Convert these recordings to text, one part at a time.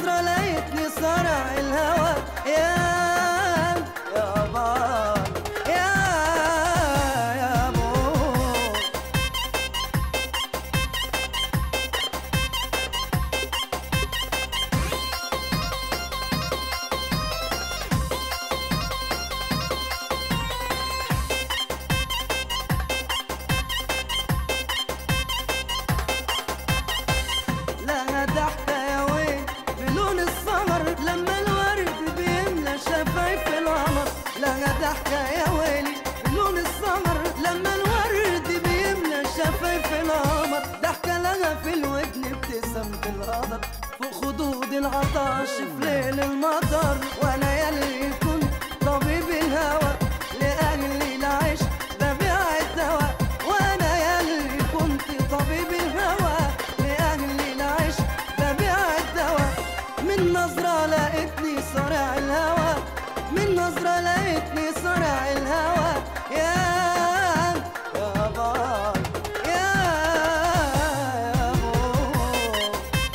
نظرة لقيتني صارع الهوى يا يا بابا يا يا بابا لها ضحكة يا ويل بلون السمر لما الورد بيملى شفايف القمر لها ضحكة يا ويلي بلون السمر لما الورد بيملى شفايف القمر ضحكة لها في الودن ابتسامة القدر فوق خدود العطش في ليل المطر وانا يلي كنت طبيب الهوى لأهلي العيش ببيع الدواء وانا يلي كنت طبيب الهوى لأهلي العيش ببيع الدواء من نظرة لقيتني صارع الهوى من نظرة لقيتني صارع الهوى يا يا باي يا يا بو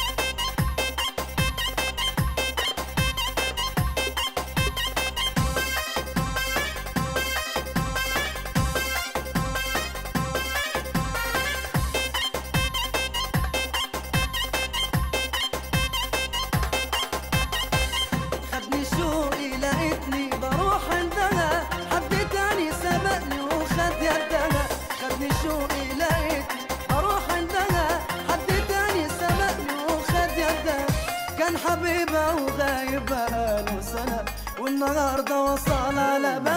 خدني شوقي لقيتني بروح عندها حد تاني سبقني وخد يدها خدني شوقي لقيتني بروح عندها حد تاني سبقني وخد يدها كان حبيبها وغايب بقاله سنة والنهاردة وصل على بالي